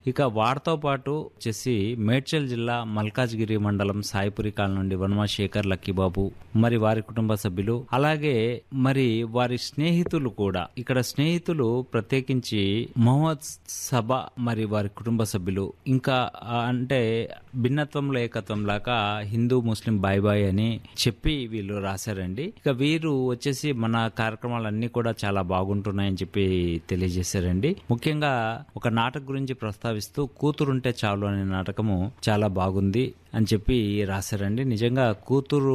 ఇక వారితో పాటు వచ్చేసి మేడ్చల్ జిల్లా మల్కాజ్గిరి మండలం సాయిపురి కాలనీ నుండి వనమా శేఖర్ లక్కీబాబు మరి వారి కుటుంబ సభ్యులు అలాగే మరి వారి స్నేహితులు కూడా ఇక్కడ స్నేహితులు ప్రత్యేకించి మొహమ్మద్ సభ మరి వారి కుటుంబ సభ్యులు ఇంకా ఆ, అంటే భిన్నత్వంలో ఏకత్వం లాగా హిందూ ముస్లిం బాయ్ బాయ్ అని చెప్పి వీళ్ళు రాశారండి ఇక వీరు వచ్చేసి మన కార్యక్రమాలన్నీ కూడా చాలా బాగుంటున్నాయని చెప్పి తెలియజేశారండి ముఖ్యంగా ఒక నాటక గురించి ప్రస్తావిస్తూ కూతురుంటే చాలు అనే నాటకము చాలా బాగుంది అని చెప్పి రాశారండి నిజంగా కూతురు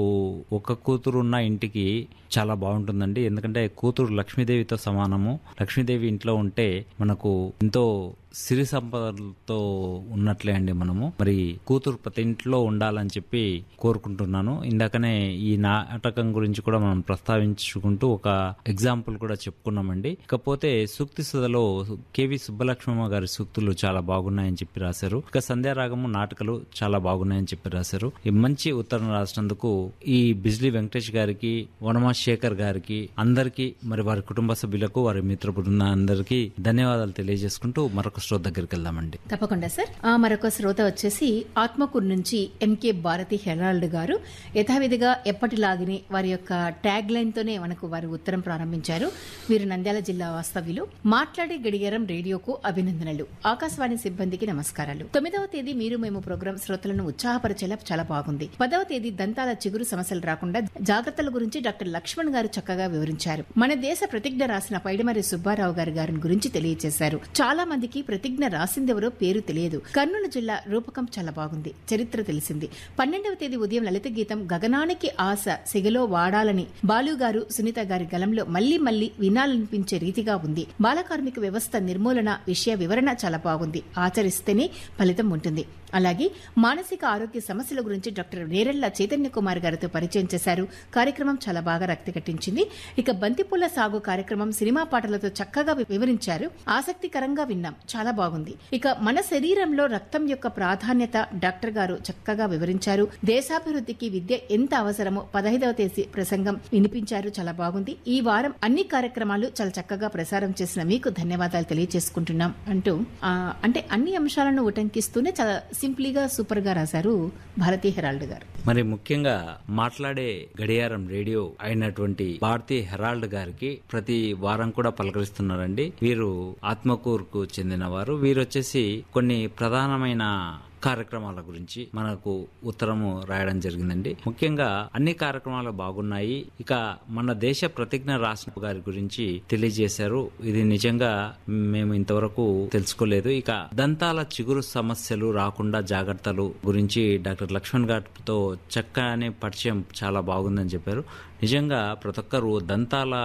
ఒక కూతురు ఉన్న ఇంటికి చాలా బాగుంటుందండి ఎందుకంటే కూతురు లక్ష్మీదేవితో సమానము లక్ష్మీదేవి ఇంట్లో ఉంటే మనకు ఎంతో సిరి సంపదలతో ఉన్నట్లే అండి మనము మరి కూతురు ప్రతి ఇంట్లో ఉండాలని చెప్పి కోరుకుంటున్నాను ఇందాకనే ఈ నాటకం గురించి కూడా మనం ప్రస్తావించుకుంటూ ఒక ఎగ్జాంపుల్ కూడా చెప్పుకున్నామండి ఇకపోతే సూక్తి సుధలో కేవి సుబ్బలక్ష్మమ్మ గారి సూక్తులు చాలా బాగున్నాయని చెప్పి రాశారు ఇక సంధ్యారాగము నాటకాలు చాలా బాగున్నాయని చెప్పి రాశారు ఈ మంచి ఉత్తరం రాసినందుకు ఈ బిజ్లీ వెంకటేష్ గారికి వనమా శేఖర్ గారికి అందరికీ మరి వారి కుటుంబ సభ్యులకు వారి మిత్ర బృందం అందరికీ ధన్యవాదాలు తెలియజేసుకుంటూ మరొక శ్రోత దగ్గరికి వెళ్దామండి తప్పకుండా సార్ ఆ, మరొక శ్రోత వచ్చేసి ఆత్మకూరు నుంచి ఎంకే భారతి హెరాల్డ్ గారు యథావిధిగా ఎప్పటిలాగినే వారి యొక్క ట్యాగ్ లైన్ తోనే మనకు వారు ఉత్తరం ప్రారంభించారు వీరు నంద్యాల జిల్లా వాస్తవ్యులు మాట్లాడే గడియారం రేడియోకు అభినందనలు ఆకాశవాణి సిబ్బందికి నమస్కారాలు తొమ్మిదవ తేదీ మీరు మేము ప్రోగ్రాం శ్రోతలను ఉత్సాహపరిచేలా చాలా బాగుంది పదవ తేదీ దంతాల చిగురు సమస్యలు రాకుండా జాగ్రత్తల గురించి డాక్టర్ లక్ష్మణ్ గారు చక్కగా వివరించారు మన దేశ ప్రతిజ్ఞ రాసిన పైడిమరి సుబ్బారావు గారి గారి గురించి తెలియజేశారు చాలా మందికి ప్రతిజ్ఞ రాసిందెవరో పేరు తెలియదు కర్నూలు జిల్లా రూపకం చాలా బాగుంది చరిత్ర తెలిసింది పన్నెండవ తేదీ ఉదయం లలిత గీతం గగనానికి ఆశ సిగలో వాడాలని బాలు గారు సునీత గారి గలంలో మళ్లీ మళ్లీ వినాలనిపించే రీతిగా ఉంది బాల కార్మిక వ్యవస్థ నిర్మూలన విషయ వివరణ చాలా బాగుంది ఆచరిస్తేనే ఫలితం ఉంటుంది అలాగే మానసిక ఆరోగ్య సమస్యల గురించి డాక్టర్ నేరెళ్ల చైతన్య కుమార్ గారితో పరిచయం చేశారు కార్యక్రమం చాలా బాగా రక్తి కట్టించింది ఇక బంతిపూల సాగు కార్యక్రమం సినిమా పాటలతో చక్కగా వి- వివరించారు ఆసక్తికరంగా విన్నాం చాలా బాగుంది ఇక మన శరీరంలో రక్తం యొక్క ప్రాధాన్యత డాక్టర్ గారు చక్కగా వివరించారు దేశాభివృద్ధికి విద్య ఎంత అవసరమో పదహైదవ తేదీ ప్రసంగం వినిపించారు చాలా బాగుంది ఈ వారం అన్ని కార్యక్రమాలు చాలా చక్కగా ప్రసారం చేసిన మీకు ధన్యవాదాలు తెలియజేసుకుంటున్నాం అంటూ ఆ, అంటే అన్ని అంశాలను ఉటంకిస్తూనే చాలా సింప్లీగా సూపర్ గా రాశారు భారతీ హెరాల్డ్ గారు మరి ముఖ్యంగా మాట్లాడే గడియారం రేడియో అయినటువంటి భారతీ హెరాల్డ్ గారికి ప్రతి వారం కూడా పలకరిస్తున్నారండి వీరు ఆత్మకూరుకు చెందిన వారు వీరు వచ్చేసి కొన్ని ప్రధానమైన కార్యక్రమాల గురించి మనకు ఉత్తరము రాయడం జరిగిందండి ముఖ్యంగా అన్ని కార్యక్రమాలు బాగున్నాయి ఇక మన దేశ ప్రతిజ్ఞ రాసిన గారి గురించి తెలియజేశారు ఇది నిజంగా మేము ఇంతవరకు తెలుసుకోలేదు ఇక దంతాల చిగురు సమస్యలు రాకుండా జాగ్రత్తలు గురించి డాక్టర్ లక్ష్మణ్ గారితో చక్కని పరిచయం చాలా బాగుందని చెప్పారు నిజంగా ప్రతి ఒక్కరు దంతాల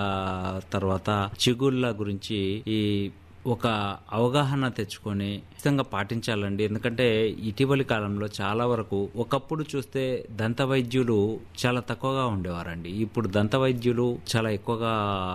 తర్వాత చిగుళ్ళ గురించి ఈ ఒక అవగాహన తెచ్చుకొని ఖచ్చితంగా పాటించాలండి ఎందుకంటే ఇటీవలి కాలంలో చాలా వరకు ఒకప్పుడు చూస్తే దంత వైద్యులు చాలా తక్కువగా ఉండేవారండి ఇప్పుడు దంత వైద్యులు చాలా ఎక్కువగా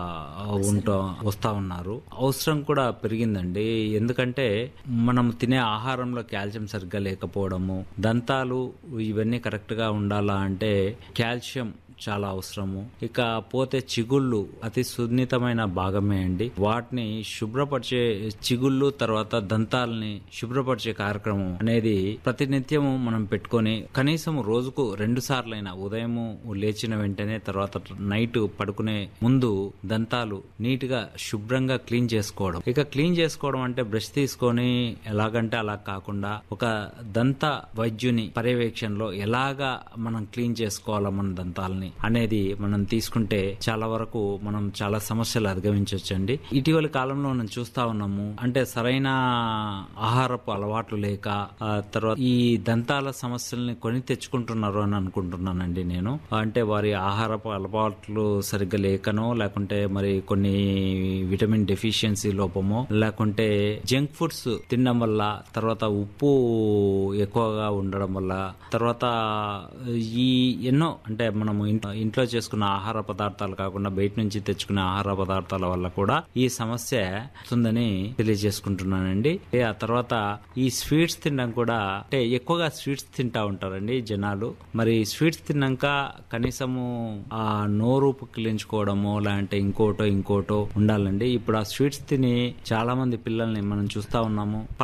ఉంటా వస్తా ఉన్నారు అవసరం కూడా పెరిగిందండి ఎందుకంటే మనం తినే ఆహారంలో కాల్షియం సరిగ్గా లేకపోవడము దంతాలు ఇవన్నీ కరెక్ట్ గా ఉండాలా అంటే కాల్షియం చాలా అవసరము ఇక పోతే చిగుళ్ళు అతి సున్నితమైన భాగమే అండి వాటిని శుభ్రపరిచే చిగుళ్ళు తర్వాత దంతాలని శుభ్రపరిచే కార్యక్రమం అనేది ప్రతినిత్యము మనం పెట్టుకొని కనీసం రోజుకు రెండు సార్లైనా ఉదయము లేచిన వెంటనే తర్వాత నైట్ పడుకునే ముందు దంతాలు నీట్ గా శుభ్రంగా క్లీన్ చేసుకోవడం ఇక క్లీన్ చేసుకోవడం అంటే బ్రష్ తీసుకొని ఎలాగంటే అలా కాకుండా ఒక దంత వైద్యుని పర్యవేక్షణలో ఎలాగా మనం క్లీన్ చేసుకోవాలా మన దంతాలని అనేది మనం తీసుకుంటే చాలా వరకు మనం చాలా సమస్యలు అధిగమించవచ్చండి ఇటీవలి కాలంలో మనం చూస్తా ఉన్నాము అంటే సరైన ఆహారపు అలవాట్లు లేక ఆ తర్వాత ఈ దంతాల సమస్యల్ని కొని తెచ్చుకుంటున్నారు అని అనుకుంటున్నానండి నేను అంటే వారి ఆహారపు అలవాట్లు సరిగ్గా లేకనో లేకుంటే మరి కొన్ని విటమిన్ డెఫిషియన్సీ లోపమో లేకుంటే జంక్ ఫుడ్స్ తినడం వల్ల తర్వాత ఉప్పు ఎక్కువగా ఉండడం వల్ల తర్వాత ఈ ఎన్నో అంటే మనము ఇంట్లో ఇంట్లో చేసుకున్న ఆహార పదార్థాలు కాకుండా బయట నుంచి తెచ్చుకునే ఆహార పదార్థాల వల్ల కూడా ఈ సమస్య వస్తుందని తెలియజేసుకుంటున్నానండి ఏ ఆ తర్వాత ఈ స్వీట్స్ తినడం కూడా అంటే ఎక్కువగా స్వీట్స్ తింటా ఉంటారండి జనాలు మరి స్వీట్స్ తిన్నాక కనీసము ఆ నోరు పుక్కిలించుకోవడమో లేదంటే ఇంకోటో ఇంకోటో ఉండాలండి ఇప్పుడు ఆ స్వీట్స్ తిని చాలా మంది పిల్లల్ని మనం చూస్తా ఉన్నాము